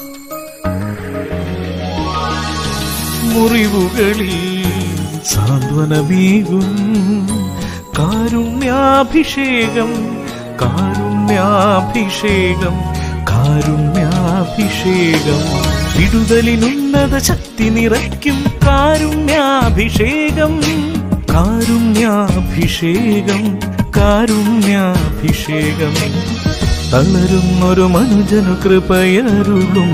മുറിവുകളിൽ സാന്ത്വനമേകും കാരുണ്യാഭിഷേകം കാരുണ്യാഭിഷേകം കാരുണ്യാഭിഷേകം വിടുതലിനുന്നത ശക്തി നിറയ്ക്കും കാരുണ്യാഭിഷേകം കാരുണ്യാഭിഷേകം കാരുണ്യാഭിഷേകം തളരുന്നൊരു മനുജനു കൃപയരുളും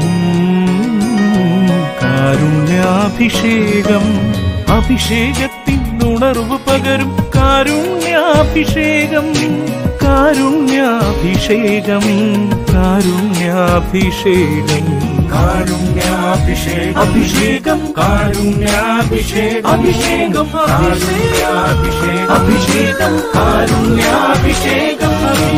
കാരുണ്യാഭിഷേകം അഭിഷേകത്തിൻ ഉണർവ് പകരും കാരുണ്യാഭിഷേകം കാരുണ്യാഭിഷേകം കാരുണ്യാഭിഷേകം കാരുണ്യാഭിഷേകം അഭിഷേകം കാരുണ്യാഭിഷേകം അഭിഷേകം കാരുണ്യാഭിഷേകം അഭിഷേകം കാരുണ്യാഭിഷേകം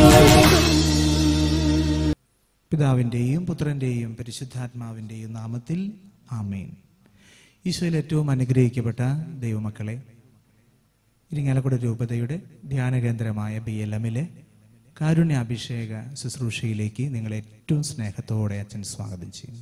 പിതാവിൻ്റെയും പുത്രൻ്റെയും പരിശുദ്ധാത്മാവിൻ്റെയും നാമത്തിൽ ആമേൻ ഈശോയിൽ ഏറ്റവും അനുഗ്രഹിക്കപ്പെട്ട ദൈവമക്കളെ ഇരിങ്ങാലക്കുട രൂപതയുടെ ധ്യാനകേന്ദ്രമായ ബി എൽ എമ്മിലെ കാരുണ്യാഭിഷേക ശുശ്രൂഷയിലേക്ക് നിങ്ങളെ ഏറ്റവും സ്നേഹത്തോടെ അച്ഛൻ സ്വാഗതം ചെയ്യുന്നു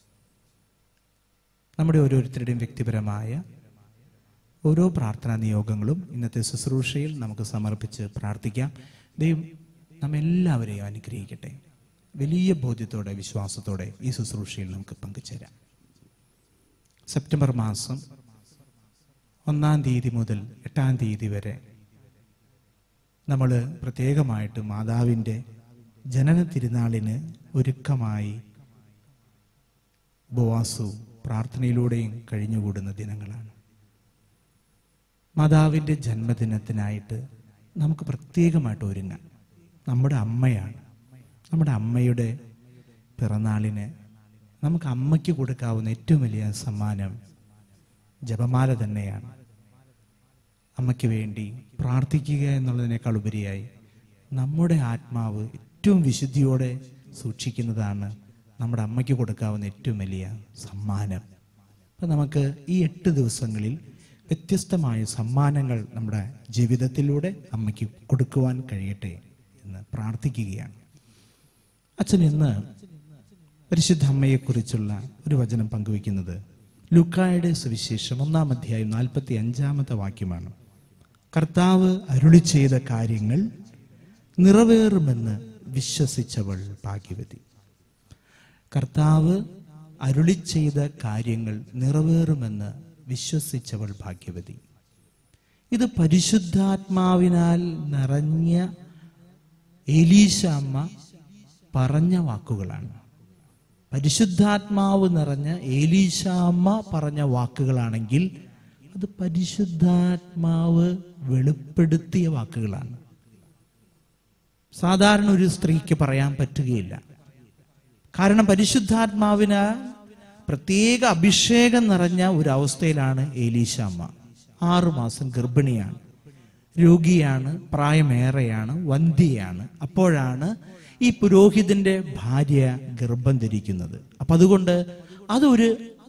നമ്മുടെ ഓരോരുത്തരുടെയും വ്യക്തിപരമായ ഓരോ പ്രാർത്ഥനാ നിയോഗങ്ങളും ഇന്നത്തെ ശുശ്രൂഷയിൽ നമുക്ക് സമർപ്പിച്ച് പ്രാർത്ഥിക്കാം ദൈവം നമ്മെല്ലാവരെയും അനുഗ്രഹിക്കട്ടെ വലിയ ബോധ്യത്തോടെ വിശ്വാസത്തോടെ ഈ ശുശ്രൂഷയിൽ നമുക്ക് പങ്കുചേരാം സെപ്റ്റംബർ മാസം ഒന്നാം തീയതി മുതൽ എട്ടാം തീയതി വരെ നമ്മൾ പ്രത്യേകമായിട്ട് മാതാവിൻ്റെ ജനന തിരുനാളിന് ഒരുക്കമായി ഉപവാസവും പ്രാർത്ഥനയിലൂടെയും കഴിഞ്ഞുകൂടുന്ന ദിനങ്ങളാണ് മാതാവിൻ്റെ ജന്മദിനത്തിനായിട്ട് നമുക്ക് പ്രത്യേകമായിട്ട് ഒരുങ്ങാം നമ്മുടെ അമ്മയാണ് നമ്മുടെ അമ്മയുടെ പിറന്നാളിന് നമുക്ക് അമ്മയ്ക്ക് കൊടുക്കാവുന്ന ഏറ്റവും വലിയ സമ്മാനം ജപമാല തന്നെയാണ് അമ്മയ്ക്ക് വേണ്ടി പ്രാർത്ഥിക്കുക എന്നുള്ളതിനേക്കാൾ ഉപരിയായി നമ്മുടെ ആത്മാവ് ഏറ്റവും വിശുദ്ധിയോടെ സൂക്ഷിക്കുന്നതാണ് നമ്മുടെ അമ്മയ്ക്ക് കൊടുക്കാവുന്ന ഏറ്റവും വലിയ സമ്മാനം അപ്പം നമുക്ക് ഈ എട്ട് ദിവസങ്ങളിൽ വ്യത്യസ്തമായ സമ്മാനങ്ങൾ നമ്മുടെ ജീവിതത്തിലൂടെ അമ്മയ്ക്ക് കൊടുക്കുവാൻ കഴിയട്ടെ എന്ന് പ്രാർത്ഥിക്കുകയാണ് അച്ഛൻ ഇന്ന് പരിശുദ്ധ അമ്മയെക്കുറിച്ചുള്ള ഒരു വചനം പങ്കുവയ്ക്കുന്നത് ലുക്കായുടെ സുവിശേഷം ഒന്നാം അധ്യായം നാൽപ്പത്തി അഞ്ചാമത്തെ വാക്യമാണ് കർത്താവ് അരുളി ചെയ്ത കാര്യങ്ങൾ നിറവേറുമെന്ന് വിശ്വസിച്ചവൾ ഭാഗ്യവതി കർത്താവ് അരുളി ചെയ്ത കാര്യങ്ങൾ നിറവേറുമെന്ന് വിശ്വസിച്ചവൾ ഭാഗ്യവതി ഇത് പരിശുദ്ധാത്മാവിനാൽ നിറഞ്ഞ എലീശ അമ്മ പറഞ്ഞ വാക്കുകളാണ് പരിശുദ്ധാത്മാവ് നിറഞ്ഞ ഏലീശാമ്മ പറഞ്ഞ വാക്കുകളാണെങ്കിൽ അത് പരിശുദ്ധാത്മാവ് വെളിപ്പെടുത്തിയ വാക്കുകളാണ് സാധാരണ ഒരു സ്ത്രീക്ക് പറയാൻ പറ്റുകയില്ല കാരണം പരിശുദ്ധാത്മാവിന് പ്രത്യേക അഭിഷേകം നിറഞ്ഞ ഒരു അവസ്ഥയിലാണ് ഏലീശാമ്മ ആറുമാസം ഗർഭിണിയാണ് രോഗിയാണ് പ്രായമേറെയാണ് വന്ധ്യയാണ് അപ്പോഴാണ് ഈ പുരോഹിതന്റെ ഭാര്യ ഗർഭം ധരിക്കുന്നത് അപ്പൊ അതുകൊണ്ട് അതൊരു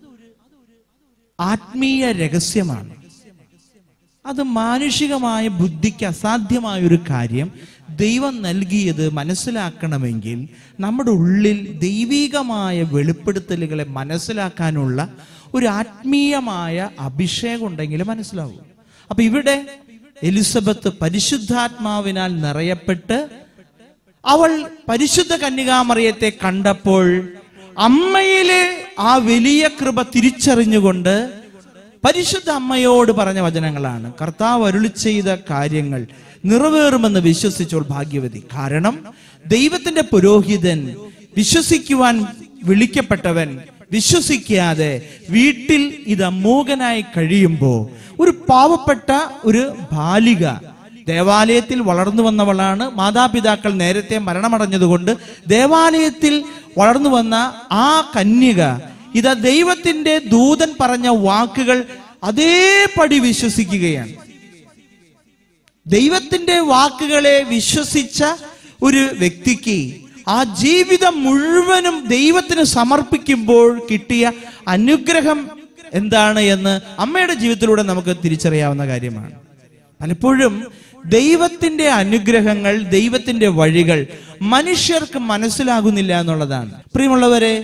ആത്മീയ രഹസ്യമാണ് അത് മാനുഷികമായ ബുദ്ധിക്ക് അസാധ്യമായ ഒരു കാര്യം ദൈവം നൽകിയത് മനസ്സിലാക്കണമെങ്കിൽ നമ്മുടെ ഉള്ളിൽ ദൈവികമായ വെളിപ്പെടുത്തലുകളെ മനസ്സിലാക്കാനുള്ള ഒരു ആത്മീയമായ അഭിഷേകം ഉണ്ടെങ്കിൽ മനസ്സിലാവൂ അപ്പൊ ഇവിടെ എലിസബത്ത് പരിശുദ്ധാത്മാവിനാൽ നിറയപ്പെട്ട് അവൾ പരിശുദ്ധ കന്യകാമറിയത്തെ കണ്ടപ്പോൾ അമ്മയിലെ ആ വലിയ കൃപ തിരിച്ചറിഞ്ഞുകൊണ്ട് പരിശുദ്ധ അമ്മയോട് പറഞ്ഞ വചനങ്ങളാണ് കർത്താവ് അരുളി ചെയ്ത കാര്യങ്ങൾ നിറവേറുമെന്ന് വിശ്വസിച്ചോൾ ഭാഗ്യവതി കാരണം ദൈവത്തിന്റെ പുരോഹിതൻ വിശ്വസിക്കുവാൻ വിളിക്കപ്പെട്ടവൻ വിശ്വസിക്കാതെ വീട്ടിൽ ഇത് അമോഘനായി കഴിയുമ്പോൾ ഒരു പാവപ്പെട്ട ഒരു ബാലിക ദേവാലയത്തിൽ വളർന്നു വന്നവളാണ് മാതാപിതാക്കൾ നേരത്തെ മരണമടഞ്ഞതുകൊണ്ട് ദേവാലയത്തിൽ വളർന്നു വന്ന ആ കന്യക ഇതാ ദൈവത്തിന്റെ ദൂതൻ പറഞ്ഞ വാക്കുകൾ അതേപടി വിശ്വസിക്കുകയാണ് ദൈവത്തിന്റെ വാക്കുകളെ വിശ്വസിച്ച ഒരു വ്യക്തിക്ക് ആ ജീവിതം മുഴുവനും ദൈവത്തിന് സമർപ്പിക്കുമ്പോൾ കിട്ടിയ അനുഗ്രഹം എന്താണ് എന്ന് അമ്മയുടെ ജീവിതത്തിലൂടെ നമുക്ക് തിരിച്ചറിയാവുന്ന കാര്യമാണ് പലപ്പോഴും ദൈവത്തിന്റെ അനുഗ്രഹങ്ങൾ ദൈവത്തിന്റെ വഴികൾ മനുഷ്യർക്ക് മനസ്സിലാകുന്നില്ല എന്നുള്ളതാണ് പ്രിയമുള്ളവരെ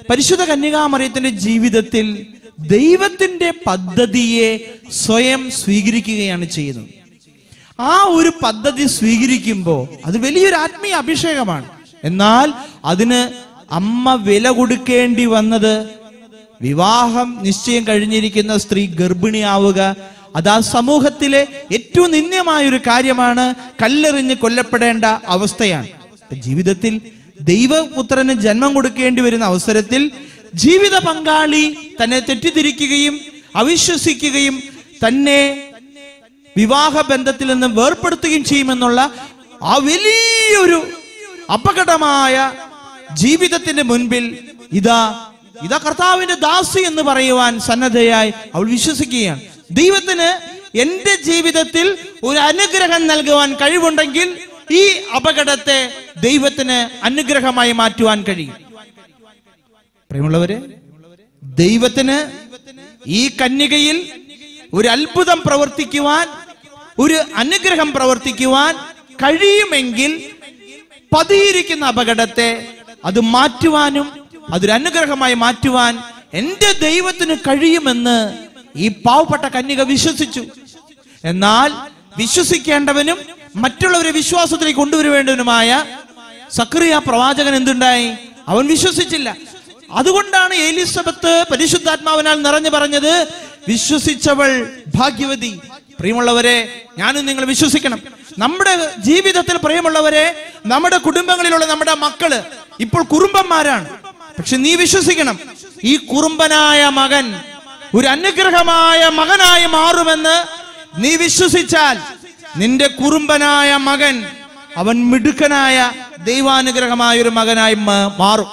പരിശുദ്ധ കന്യകാമറിയത്തിന്റെ ജീവിതത്തിൽ ദൈവത്തിന്റെ പദ്ധതിയെ സ്വയം സ്വീകരിക്കുകയാണ് ചെയ്യുന്നത് ആ ഒരു പദ്ധതി സ്വീകരിക്കുമ്പോൾ അത് വലിയൊരു ആത്മീയ അഭിഷേകമാണ് എന്നാൽ അതിന് അമ്മ വില കൊടുക്കേണ്ടി വന്നത് വിവാഹം നിശ്ചയം കഴിഞ്ഞിരിക്കുന്ന സ്ത്രീ ഗർഭിണിയാവുക അത് ആ സമൂഹത്തിലെ ഏറ്റവും നിന്ദ്യമായ ഒരു കാര്യമാണ് കല്ലെറിഞ്ഞ് കൊല്ലപ്പെടേണ്ട അവസ്ഥയാണ് ജീവിതത്തിൽ ദൈവപുത്രന് ജന്മം കൊടുക്കേണ്ടി വരുന്ന അവസരത്തിൽ ജീവിത പങ്കാളി തന്നെ തെറ്റിദ്ധരിക്കുകയും അവിശ്വസിക്കുകയും തന്നെ വിവാഹ ബന്ധത്തിൽ നിന്ന് വേർപ്പെടുത്തുകയും ചെയ്യുമെന്നുള്ള ആ വലിയൊരു അപകടമായ ജീവിതത്തിന്റെ മുൻപിൽ ഇതാ ഇതാ കർത്താവിന്റെ ദാസി എന്ന് പറയുവാൻ സന്നദ്ധയായി അവൾ വിശ്വസിക്കുകയാണ് ദൈവത്തിന് എന്റെ ജീവിതത്തിൽ ഒരു അനുഗ്രഹം നൽകുവാൻ കഴിവുണ്ടെങ്കിൽ ഈ അപകടത്തെ ദൈവത്തിന് അനുഗ്രഹമായി മാറ്റുവാൻ കഴിയും പ്രിയമുള്ളവരെ ദൈവത്തിന് ഈ കന്യകയിൽ ഒരു അത്ഭുതം പ്രവർത്തിക്കുവാൻ ഒരു അനുഗ്രഹം പ്രവർത്തിക്കുവാൻ കഴിയുമെങ്കിൽ പതിയിരിക്കുന്ന അപകടത്തെ അത് മാറ്റുവാനും അതൊരു അനുഗ്രഹമായി മാറ്റുവാൻ എന്റെ ദൈവത്തിന് കഴിയുമെന്ന് ഈ പാവപ്പെട്ട കന്യക വിശ്വസിച്ചു എന്നാൽ വിശ്വസിക്കേണ്ടവനും മറ്റുള്ളവരെ വിശ്വാസത്തിലേക്ക് കൊണ്ടുവരുവേണ്ടവനുമായ സക്രിയ പ്രവാചകൻ എന്തുണ്ടായി അവൻ വിശ്വസിച്ചില്ല അതുകൊണ്ടാണ് എലിസബത്ത് പരിശുദ്ധാത്മാവിനാൽ നിറഞ്ഞു പറഞ്ഞത് വിശ്വസിച്ചവൾ ഭാഗ്യവതി പ്രിയമുള്ളവരെ ഞാനും നിങ്ങൾ വിശ്വസിക്കണം നമ്മുടെ ജീവിതത്തിൽ പ്രിയമുള്ളവരെ നമ്മുടെ കുടുംബങ്ങളിലുള്ള നമ്മുടെ മക്കള് ഇപ്പോൾ കുറുമ്പന്മാരാണ് പക്ഷെ നീ വിശ്വസിക്കണം ഈ കുറുമ്പനായ മകൻ ഒരു അനുഗ്രഹമായ മകനായി മാറുമെന്ന് നീ വിശ്വസിച്ചാൽ നിന്റെ കുറുമ്പനായ മകൻ അവൻ മിടുക്കനായ ദൈവാനുഗ്രഹമായ ഒരു മകനായി മാ- മാറും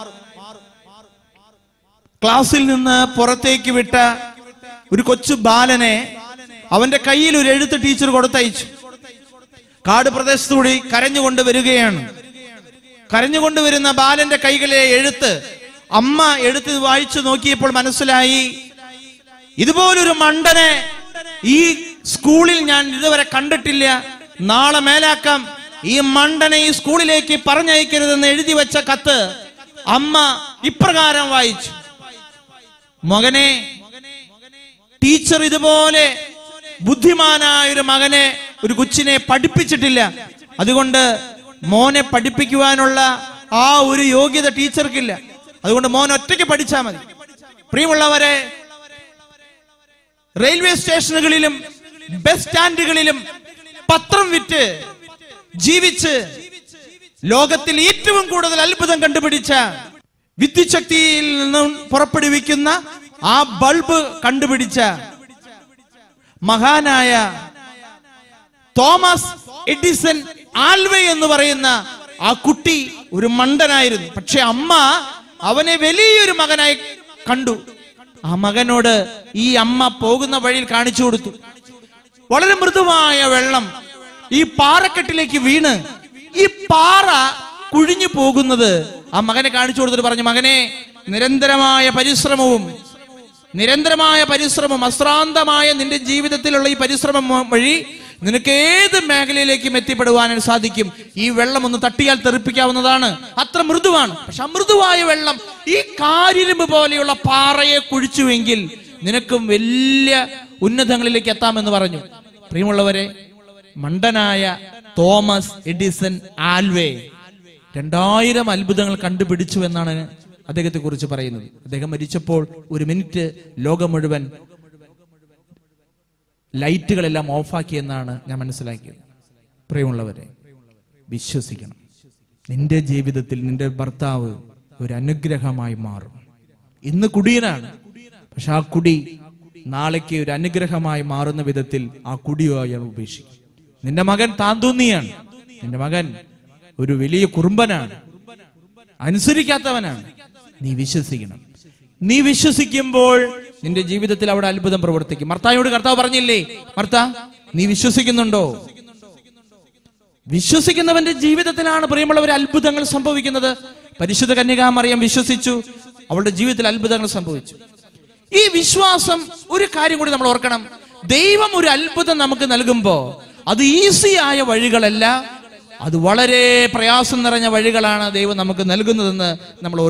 ക്ലാസ്സിൽ നിന്ന് പുറത്തേക്ക് വിട്ട ഒരു കൊച്ചു ബാലനെ അവന്റെ കയ്യിൽ ഒരു എഴുത്ത് ടീച്ചർ കൊടുത്തയച്ചു കാട് പ്രദേശത്തുകൂടി കരഞ്ഞുകൊണ്ട് വരികയാണ് കരഞ്ഞുകൊണ്ട് വരുന്ന ബാലന്റെ കൈകളിലെ എഴുത്ത് അമ്മ എഴുത്ത് വായിച്ചു നോക്കിയപ്പോൾ മനസ്സിലായി ഇതുപോലൊരു മണ്ടനെ ഈ സ്കൂളിൽ ഞാൻ ഇതുവരെ കണ്ടിട്ടില്ല നാളെ മേലാക്കാം ഈ മണ്ടനെ ഈ സ്കൂളിലേക്ക് പറഞ്ഞയക്കരുതെന്ന് എഴുതി വെച്ച കത്ത് അമ്മ ഇപ്രകാരം വായിച്ചു മകനെ ടീച്ചർ ഇതുപോലെ ബുദ്ധിമാനായ ഒരു മകനെ ഒരു കൊച്ചിനെ പഠിപ്പിച്ചിട്ടില്ല അതുകൊണ്ട് മോനെ പഠിപ്പിക്കുവാനുള്ള ആ ഒരു യോഗ്യത ടീച്ചർക്കില്ല അതുകൊണ്ട് മോൻ ഒറ്റയ്ക്ക് പഠിച്ചാൽ മതി പ്രിയമുള്ളവരെ റെയിൽവേ സ്റ്റേഷനുകളിലും ബസ് സ്റ്റാൻഡുകളിലും പത്രം വിറ്റ് ജീവിച്ച് ലോകത്തിൽ ഏറ്റവും കൂടുതൽ അത്ഭുതം കണ്ടുപിടിച്ച വിദ്യുച്ഛക്തിയിൽ നിന്നും പുറപ്പെടുവിക്കുന്ന ആ ബൾബ് കണ്ടുപിടിച്ച മഹാനായ തോമസ് എഡിസൺ ആൽവേ എന്ന് പറയുന്ന ആ കുട്ടി ഒരു മണ്ടനായിരുന്നു പക്ഷെ അമ്മ അവനെ വലിയൊരു മകനായി കണ്ടു ആ മകനോട് ഈ അമ്മ പോകുന്ന വഴിയിൽ കാണിച്ചു കൊടുത്തു വളരെ മൃദുവായ വെള്ളം ഈ പാറക്കെട്ടിലേക്ക് വീണ് ഈ പാറ കുഴിഞ്ഞു പോകുന്നത് ആ മകനെ കാണിച്ചു കൊടുത്തിട്ട് പറഞ്ഞു മകനെ നിരന്തരമായ പരിശ്രമവും നിരന്തരമായ പരിശ്രമം അശ്രാന്തമായ നിന്റെ ജീവിതത്തിലുള്ള ഈ പരിശ്രമം മ- വഴി നിനക്ക് ഏത് മേഖലയിലേക്കും എത്തിപ്പെടുവാനും സാധിക്കും ഈ വെള്ളം ഒന്ന് തട്ടിയാൽ തെറിപ്പിക്കാവുന്നതാണ് അത്ര മൃദുവാണ് പക്ഷെ ആ മൃദുവായ വെള്ളം ഈ കാരിരുമ്പ് പോലെയുള്ള പാറയെ കുഴിച്ചുവെങ്കിൽ നിനക്കും വലിയ ഉന്നതങ്ങളിലേക്ക് എത്താമെന്ന് പറഞ്ഞു പ്രിയമുള്ളവരെ മണ്ടനായ തോമസ് എഡിസൺ ആൽവേ രണ്ടായിരം അത്ഭുതങ്ങൾ കണ്ടുപിടിച്ചു എന്നാണ് അദ്ദേഹത്തെ കുറിച്ച് പറയുന്നത് അദ്ദേഹം മരിച്ചപ്പോൾ ഒരു മിനിറ്റ് ലോകം മുഴുവൻ ലൈറ്റുകളെല്ലാം ഓഫാക്കി എന്നാണ് ഞാൻ മനസ്സിലാക്കിയത് പ്രിയമുള്ളവരെ വിശ്വസിക്കണം നിന്റെ ജീവിതത്തിൽ നിന്റെ ഭർത്താവ് ഒരു അനുഗ്രഹമായി മാറും ഇന്ന് കുടിയനാണ് പക്ഷെ ആ കുടി നാളേക്ക് ഒരു അനുഗ്രഹമായി മാറുന്ന വിധത്തിൽ ആ കുടിയോ അയാൾ ഉപേക്ഷിക്കും നിന്റെ മകൻ താന്തൂന്നിയാണ് നിന്റെ മകൻ ഒരു വലിയ കുറുമ്പനാണ് അനുസരിക്കാത്തവനാണ് നീ വിശ്വസിക്കണം നീ വിശ്വസിക്കുമ്പോൾ നിന്റെ ജീവിതത്തിൽ അവിടെ അത്ഭുതം പ്രവർത്തിക്കും മർത്തായോട് കർത്താവ് പറഞ്ഞില്ലേ മർത്ത നീ വിശ്വസിക്കുന്നുണ്ടോ വിശ്വസിക്കുന്നവന്റെ ജീവിതത്തിലാണ് പ്രിയമുള്ളവർ അത്ഭുതങ്ങൾ സംഭവിക്കുന്നത് പരിശുദ്ധ കന്യകാമറിയം വിശ്വസിച്ചു അവളുടെ ജീവിതത്തിൽ അത്ഭുതങ്ങൾ സംഭവിച്ചു ഈ വിശ്വാസം ഒരു കാര്യം കൂടി നമ്മൾ ഓർക്കണം ദൈവം ഒരു അത്ഭുതം നമുക്ക് നൽകുമ്പോ അത് ഈസി ആയ വഴികളല്ല അത് വളരെ പ്രയാസം നിറഞ്ഞ വഴികളാണ് ദൈവം നമുക്ക് നൽകുന്നതെന്ന് നമ്മൾ ഓർ-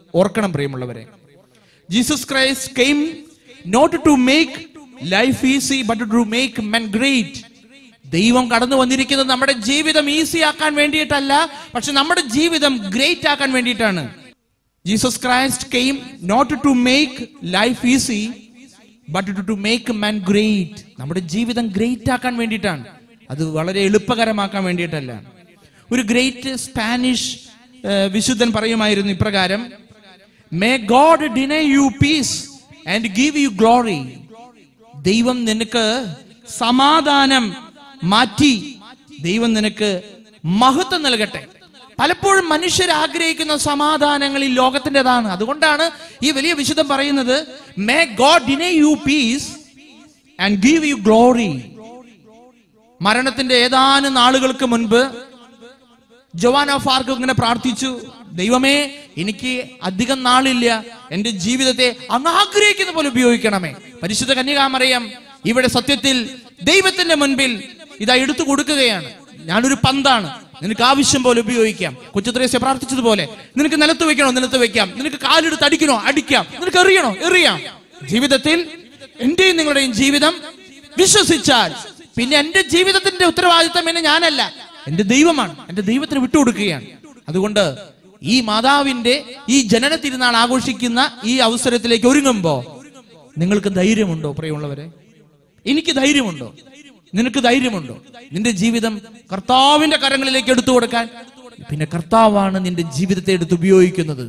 ഓർക്കണം പ്രിയമുള്ളവരെ Jesus Christ came not to make life easy but to make men great ദൈവം കടന്നു വന്നിരിക്കുന്നത് നമ്മുടെ ജീവിതം ഈസി ആക്കാൻ വേണ്ടിയിട്ടല്ല പക്ഷെ നമ്മുടെ ജീവിതം ഗ്രേറ്റ് ആക്കാൻ വേണ്ടിയിട്ടാണ് Jesus Christ came not to make life easy but to make man great നമ്മുടെ ജീവിതം ഗ്രേറ്റ് ആക്കാൻ വേണ്ടിയിട്ടാണ് അത് വളരെ എളുപ്പകരമാക്കാൻ വേണ്ടിയിട്ടല്ല ഒരു ഗ്രേറ്റ് സ്പാനിഷ് ഏഹ്, വിശുദ്ധൻ പറയുമായിരുന്നു ഇപ്രകാരം may God deny you peace and give you glory ദൈവം നിനക്ക് സമാധാനം മാറ്റി ദൈവം നിനക്ക് മഹത്വം നൽകട്ടെ പലപ്പോഴും മനുഷ്യർ ആഗ്രഹിക്കുന്ന സമാധാനങ്ങൾ ഈ ലോകത്തിൻ്റെതാണ് അതുകൊണ്ടാണ് ഈ വലിയ വിശുദ്ധം പറയുന്നത് may God deny you peace and give you glory മരണത്തിന്റെ ഏതാനും നാളുകൾക്ക് മുൻപ് ജവാൻ ഓഫ് ആർക്ക് ഇങ്ങനെ പ്രാർത്ഥിച്ചു ദൈവമേ എനിക്ക് അധികം നാളില്ല എന്റെ ജീവിതത്തെ അങ്ങ് ആഗ്രഹിക്കുന്ന പോലെ ഉപയോഗിക്കണമേ പരിശുദ്ധ കന്യകാമറിയം ഇവിടെ സത്യത്തിൽ ദൈവത്തിന്റെ മുൻപിൽ ഇതാ എടുത്തു കൊടുക്കുകയാണ് ഞാനൊരു പന്താണ് നിനക്ക് ആവശ്യം പോലെ ഉപയോഗിക്കാം കൊച്ചുത്രേസ്യ പ്രാർത്ഥിച്ചതുപോലെ നിനക്ക് നിലത്ത് വെക്കണോ നിലത്ത് വെക്കാം നിനക്ക് കാലെടുത്ത് അടിക്കണോ അടിക്കാം നിനക്ക് എറിയണോ എറിയാം ജീവിതത്തിൽ എന്റെയും നിങ്ങളുടെയും ജീവിതം വിശ്വസിച്ചാൽ പിന്നെ എന്റെ ജീവിതത്തിന്റെ ഉത്തരവാദിത്തം എന്നെ ഞാനല്ല എന്റെ ദൈവമാണ് എന്റെ ദൈവത്തിന് വിട്ടുകൊടുക്കുകയാണ് അതുകൊണ്ട് ഈ മാതാവിന്റെ ഈ ജനന തിരുനാൾ ആഘോഷിക്കുന്ന ഈ അവസരത്തിലേക്ക് ഒരുങ്ങുമ്പോ നിങ്ങൾക്ക് ധൈര്യമുണ്ടോ പ്രിയമുള്ളവരെ എനിക്ക് ധൈര്യമുണ്ടോ നിനക്ക് ധൈര്യമുണ്ടോ നിന്റെ ജീവിതം കർത്താവിന്റെ കരങ്ങളിലേക്ക് എടുത്തു കൊടുക്കാൻ പിന്നെ കർത്താവാണ് നിന്റെ ജീവിതത്തെ എടുത്ത് ഉപയോഗിക്കുന്നത്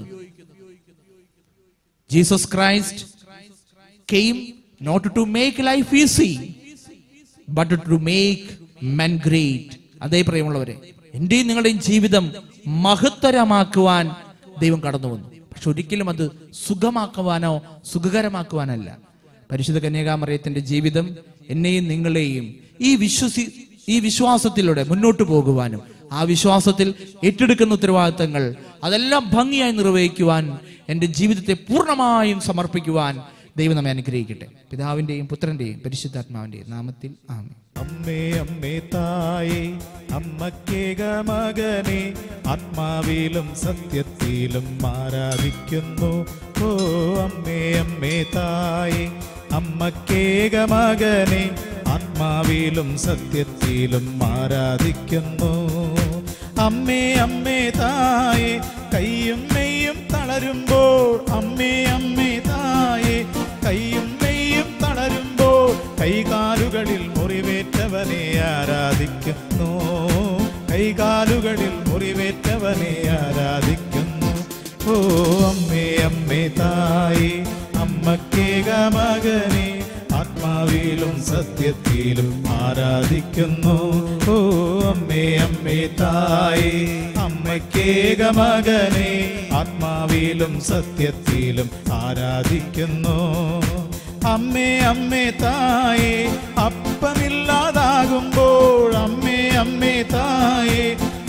Jesus Christ came not to make life easy but to make men great അതേ പ്രിയമുള്ളവരെ എന്റെയും നിങ്ങളുടെയും ജീവിതം മഹത്തരമാക്കുവാൻ ദൈവം കടന്നു വന്നു പക്ഷെ ഒരിക്കലും അത് സുഖമാക്കുവാനോ സുഖകരമാക്കുവാനല്ല പരിശുദ്ധ കന്യകാമറിയത്തിന്റെ ജീവിതം എന്നെയും നിങ്ങളെയും ഈ വിശ്വസി ഈ വിശ്വാസത്തിലൂടെ മുന്നോട്ട് പോകുവാനും ആ വിശ്വാസത്തിൽ ഏറ്റെടുക്കുന്ന ഉത്തരവാദിത്തങ്ങൾ അതെല്ലാം ഭംഗിയായി നിർവഹിക്കുവാൻ എൻ്റെ ജീവിതത്തെ പൂർണ്ണമായും സമർപ്പിക്കുവാൻ ദൈവം നമ്മെ അനുഗ്രഹിക്കട്ടെ പിതാവിന്റെയും പുത്രന്റെയും പരിശുദ്ധാത്മാവിന്റെയും നാമത്തിൽ ആമേ അമ്മേ അമ്മേ തായേ അമ്മക്കേക മകനെ ആത്മാവിലും സത്യത്തിലും ആരാധിക്കുന്നു ഓ അമ്മേ അമ്മേ തായേ അമ്മക്കേക മകനെ ആത്മാവിലും സത്യത്തിലും ആരാധിക്കുന്നു അമ്മേ അമ്മേ തായേ കയ്യും മെയ്യും തളരുമ്പോൾ അമ്മേ അമ്മേ തായേ കയ്യും മെയ്യും തളരുമ്പോൾ കൈകാലുകളിൽ മുറിവേറ്റവനെ ആരാധിക്കുന്നു കൈകാലുകളിൽ മുറിവേറ്റവനെ ആരാധിക്കുന്നു ഓ അമ്മേ അമ്മേ തായേ അമ്മക്കേക മകനെ ആത്മാവിലും സത്യത്തിലും ആരാധിക്കുന്നു ഓ അമ്മേ അമ്മേ തായേ അമ്മക്കേക മകനെ ആത്മാവിലും സത്യത്തിലും ആരാധിക്കുന്നു അമ്മേ അമ്മേ തായേ അപ്പമില്ലാതാകുമ്പോൾ അമ്മേ അമ്മേ തായേ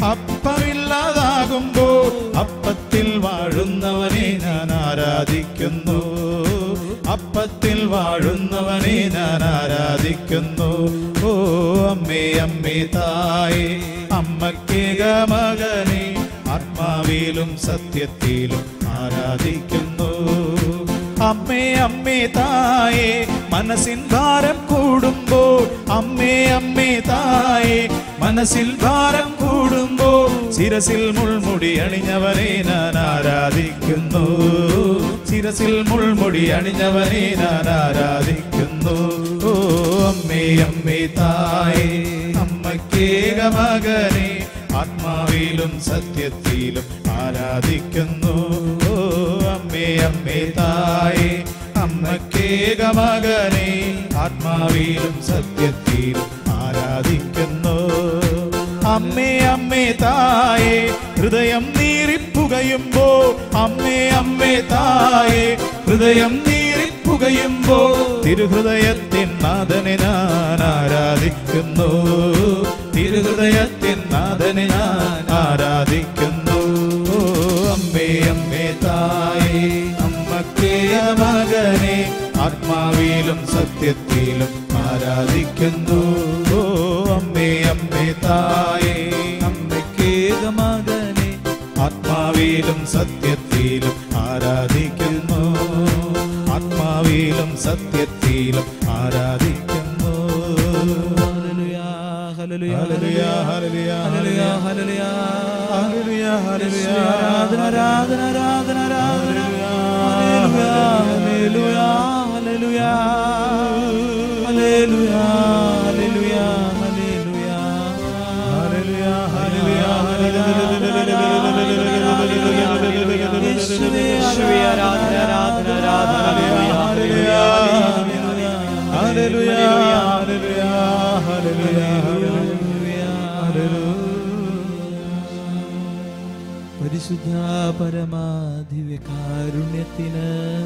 അപ്പമില്ലാതാകുമ്പോൾ അപ്പത്തിൽ വാഴുന്നവനെ ഞാൻ ആരാധിക്കുന്നു അപ്പത്തിൽ വാഴുന്നവനെ ഞാൻ ആരാധിക്കുന്നു ഓ അമ്മേ അമ്മേ തായേ അമ്മക്കേക മകനെ ആത്മാവിലും സത്യത്തിലും ആരാധിക്കുന്നു അമ്മേ അമ്മേ തായേ മനസ്സിൻ ഭാരം കൂടുമ്പോൾ അമ്മേ അമ്മേ തായേ മനസ്സിൽ ഭാരം കൂടുമ്പോൾ ശിരസിൽ മുൾമുടി അണിഞ്ഞവനെ ഞാൻ ആരാധിക്കുന്നു ശിരസിൽ മുൾമുടി അണിഞ്ഞവനെ ഞാൻ ആരാധിക്കുന്നു ഓ അമ്മേ അമ്മേ തായേ അമ്മക്കേക മകനെ ആത്മാവിലും സത്യത്തിലും ആരാധിക്കുന്നു ഓ അമ്മേ അമ്മേ തായേ അമ്മക്കേക മകനെ ആത്മാവിലും സത്യത്തിലും ആരാധിക്കുന്നു അമ്മേ അമ്മേ തായേ ഹൃദയം നീറിപ്പുകയുമ്പോ അമ്മേ അമ്മേ തായേ ഹൃദയം നീറിപ്പുകയുമ്പോ തിരുഹൃദയത്തിൻ നാഥനെ ഞാൻ ആരാധിക്കുന്നു തിരുഹൃദയത്തിൻ നാഥനെ ഞാൻ ആരാധിക്കുന്നു ഓ അമ്മേ അമ്മേ തായേ അമ്മക്കേ മകനെ ആത്മാവിലും സത്യത്തിലും ആരാധിക്കുന്നു ഓ അമ്മേ അമ്മേ തായേ അമ്മക്കേക മകനെ ആത്മാ ആത്മാവിലും സത്യത്തിലും ആരാധിക്കുന്നു ആത്മാവിലും സത്യത്തിലും ആരാധിക്കുന്നു ഹല്ലേലൂയ, ഹല്ലേലൂയ, ഹല്ലേലൂയ, ഹല്ലേലൂയ, ഹല്ലേലൂയ, ഹല്ലേലൂയ. ഹല്ലേലൂയ, ഹല്ലേലൂയ. ആരാധന, ആരാധന, ആരാധന, ആരാധന. ഹല്ലേലൂയ, ഹല്ലേലൂയ, ഹല്ലേലൂയ. ഹല്ലേലൂയ, ഹല്ലേലൂയ, ഹല്ലേലൂയ. യേശുവേ, യേശുവേ, ആരാധന, ആരാധന, ആരാധന, ഹല്ലേലൂയ, ഹല്ലേലൂയ. ഹല്ലേലൂയ, ഹല്ലേലൂയ, ഹല്ലേലൂയ. പരിശുദ്ധ പരമാധിവ്യ കാരുണ്യത്തിന്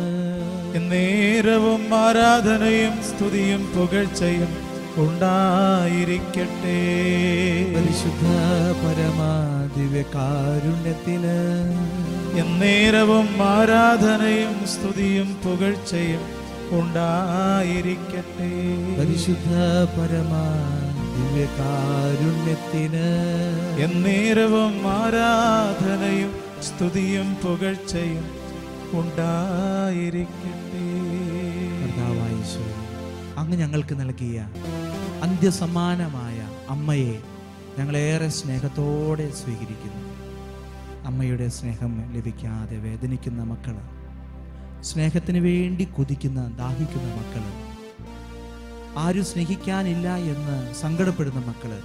നേരവും ആരാധനയും സ്തുതിയും പുകഴ്ചയും ഉണ്ടായിരിക്കട്ടെ പരിശുദ്ധ പരമാധിവ്യ കാരുണ്യത്തിന് എന്നേരവും ആരാധനയും സ്തുതിയും പുകഴ്ചയും ഉണ്ടായിരിക്കട്ടെ പരിശുദ്ധ പരമാദിവ്യ കാരുണ്യത്തിന് എന്നേരവും ആരാധനയും സ്തുതിയും പുകഴ്ചയും ഉണ്ടായിരിക്കട്ടെ കർത്താവായ ഈശോയെ, അങ്ങ് ഞങ്ങൾക്ക് നൽകിയ അന്ത്യസമാനമായ അമ്മയെ ഞങ്ങളേറെ സ്നേഹത്തോടെ സ്വീകരിക്കുന്നു അമ്മയുടെ സ്നേഹം ലഭിക്കാതെ വേദനിക്കുന്ന മക്കള് സ്നേഹത്തിന് വേണ്ടി കുതിക്കുന്ന ദാഹിക്കുന്ന മക്കള് ആരും സ്നേഹിക്കാനില്ല എന്ന് സങ്കടപ്പെടുന്ന മക്കള്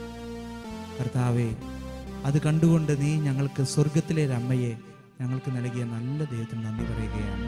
കർത്താവെ അത് കണ്ടുകൊണ്ട് നീ ഞങ്ങൾക്ക് സ്വർഗത്തിലെ ഒരു അമ്മയെ ഞങ്ങൾക്ക് നൽകിയ നല്ല ദൈവത്തിന് നന്ദി പറയുകയാണ്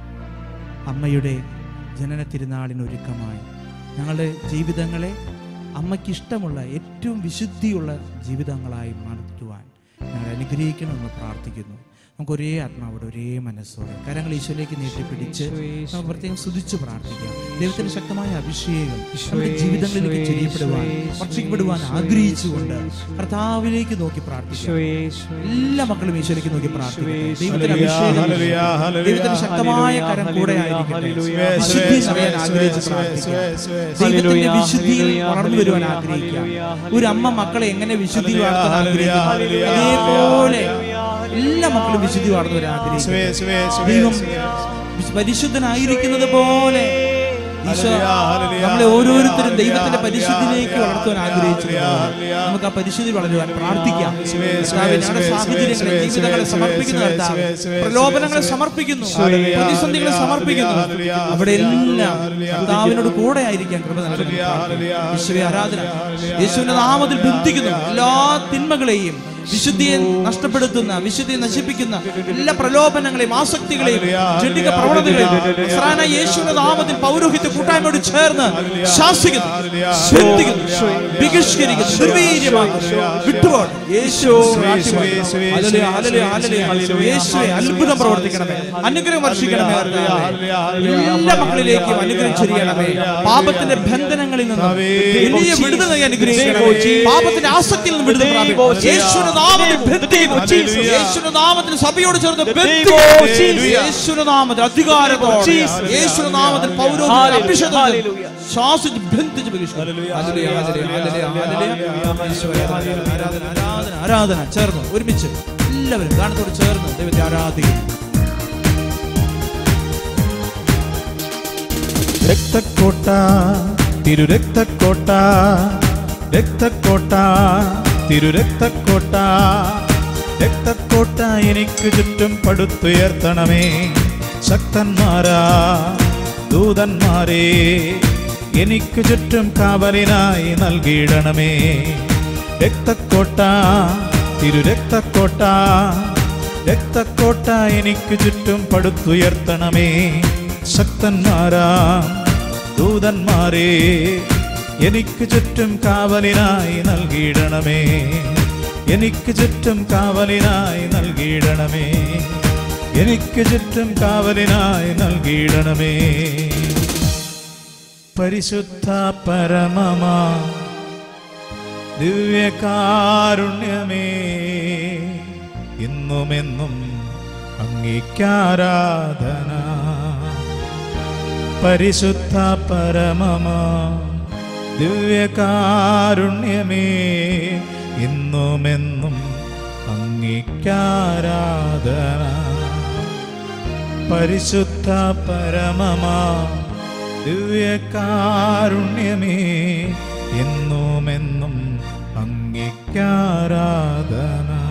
അമ്മയുടെ ജനന തിരുനാളിനൊരുക്കമായി ഞങ്ങളുടെ ജീവിതങ്ങളെ അമ്മയ്ക്കിഷ്ടമുള്ള ഏറ്റവും വിശുദ്ധിയുള്ള ജീവിതങ്ങളായി മാറ്റുവാൻ ഞങ്ങൾ അനുഗ്രഹിക്കണമെന്ന് പ്രാർത്ഥിക്കുന്നു നമുക്ക് ഒരേ ആത്മാവോടെ ഒരേ മനസ്സോടെ കരങ്ങൾ ഈശോയിലേക്ക് നീട്ടിപ്പിടിച്ച് നമുക്ക് പ്രത്യേകം സ്തുതിച്ച് പ്രാർത്ഥിക്കാം ദൈവത്തിന്റെ ശക്തമായ അഭിഷേകം നമ്മുടെ ജീവിതങ്ങളിലേക്ക് ചെരിയപ്പെടുവാൻ ഭക്ഷിക്കപ്പെടുവാൻ ആഗ്രഹിച്ചുകൊണ്ട് കർത്താവിലേക്ക് നോക്കി പ്രാർത്ഥിക്കാം എല്ലാ മക്കളും ഈശോയിലേക്ക് നോക്കി പ്രാർത്ഥിക്കട്ടെ ദൈവത്തിന്റെ അഭിഷേകം ഹല്ലേലൂയ, ഹല്ലേലൂയ, ദൈവത്തിന്റെ ശക്തമായ കരം കൂടെ ആയിരിക്കട്ടെ വിശുദ്ധി നിറയാൻ ആഗ്രഹിച്ച് പ്രാർത്ഥിക്കാം ദൈവത്തിന്റെ വിശുദ്ധിയിൽ വളർന്നു വരുവാൻ ആഗ്രഹിക്കാം ഒരു അമ്മ മക്കളെ എങ്ങനെ വിശുദ്ധി വളർത്താൻ ആഗ്രഹിക്കുന്നു അതേപോലെ എല്ലാ മക്കളും വിശുദ്ധി വളർന്നു വരാൻ ആഗ്രഹിക്കും ദൈവം പരിശുദ്ധനായിരിക്കുന്നത് പോലെ ഈശോ നമ്മളെ ഓരോരുത്തരും ദൈവത്തിന്റെ പരിശുദ്ധിയിലേക്ക് വളർത്തുവാൻ ആഗ്രഹിച്ചിട്ടുണ്ട് നമുക്ക് ആ പരിശുദ്ധി വളരുവാൻ പ്രാർത്ഥിക്കാം കർത്താവേ, ഞങ്ങളുടെ സാഹചര്യങ്ങളെ ജീവിതങ്ങളെ സമർപ്പിക്കുന്നു കർത്താവേ. പ്രലോഭനങ്ങളെ സമർപ്പിക്കുന്നു പ്രതിസന്ധികളെ സമർപ്പിക്കുന്നു അവിടെ എല്ലാം കർത്താവിനോട് കൂടെ ആയിരിക്കാൻ കൃപ നൽകുന്നു യേശുവെ ആരാധന യേശുവിന്റെ നാമത്തിൽ ബന്ധിക്കുന്നു എല്ലാ തിന്മകളെയും വിശുദ്ധിയെ നഷ്ടപ്പെടുത്തുന്ന വിശുദ്ധിയെ നശിപ്പിക്കുന്ന എല്ലാ പ്രലോഭനങ്ങളെയും ആസക്തികളെയും ജഡിക പ്രവണതകളെയും നസ്രായനായ യേശുവിന്റെ നാമത്തിൽ പൗരോഹിത്യ കൂട്ടായ്മയോട് ചേർന്ന് ശാസിക്കുന്നു ബന്ധിക്കുന്നു ബഹിഷ്കരിക്കുന്നു നിർവീര്യമാക്കുന്നു വിട്ടുപോകണം യേശു ഹല്ലേലൂയ, ഹല്ലേലൂയ, ഹല്ലേലൂയ. യേശുവേ അത്ഭുതം പ്രവർത്തിക്കണമേ അനുഗ്രഹം വർഷിക്കണമേ കർത്താവേ. എല്ലാ മക്കളിലേക്കും അനുഗ്രഹം ചൊരിയണമേ പാപത്തിന്റെ ബന്ധനങ്ങളിൽ നിന്ന് വലിയ വിടുതൽ നൽകി അനുഗ്രഹിക്കണമേ പാപത്തിന്റെ ആസക്തിയിൽ നിന്ന് വിടുതൽ പ്രാപിക്കും യേശുവിന്റെ നാമത്തിൽ ബന്ധിക്കുന്നു യേശുവിന്റെ നാമത്തിൽ സഭയോട് ചേർന്ന് ബന്ധിക്കുന്നു യേശുവിന്റെ നാമത്തിൽ അധികാരത്തോടെ യേശുവിന്റെ നാമത്തിൽ പൗരോഹിത്യ അഭിഷേകത്തിൽ ശ്വാസിച്ച് ബന്ധിച്ച് ബഹിഷ്കരിക്കുന്നു. ഹല്ലേലൂയ, ഹല്ലേലൂയ, ഹല്ലേലൂയ, ഹല്ലേലൂയ. യേശുവേ, ആരാധന, ആരാധന, ആരാധന, ആരാധന ചേർന്ന് ഒരുമിച്ച് എല്ലാവരും ഗാനത്തോട് ചേർന്ന് ദൈവത്തെ ആരാധിക്കുന്നു രക്തക്കോട്ട തിരുരക്തക്കോട്ട രക്തക്കോട്ട തിരുരക്തക്കോട്ട രക്തക്കോട്ട എനിക്ക് ചുറ്റും പടുത്തുയർത്തണമേ ശക്തന്മാരാ ദൂതന്മാരെ എനിക്ക് ചുറ്റും കാവലിനായി നൽകിയിടണമേ രക്തക്കോട്ട തിരുരക്തക്കോട്ട രക്തക്കോട്ട എനിക്ക് ചുറ്റും പടുത്തുയർത്തണമേ ശക്തന്മാരാ ദൂതന്മാരെ എനിക്ക് ചുറ്റും കാവലിനായി നൽകിയിടണമേ എനിക്ക് ചുറ്റും കാവലിനായി നൽകിയിടണമേ എനിക്ക് ചുറ്റും കാവലിനായി നൽകിയിടണമേ പരിശുദ്ധ പരമമാ ദിവ്യകാരുണ്യമേ ഇന്നുമെന്നും അംഗീകാരാധന പരിശുദ്ധ പരമമാ ദിവ്യകാരുണ്യമേ ഇന്നുമെന്നും അംഗീകാരാധന അങ്ങിക്കാരാധന പരിശുദ്ധ പരമമാ ദിവ്യകാരുണ്യമേ എന്നുമെന്നും അങ്ങിക്കാരാധന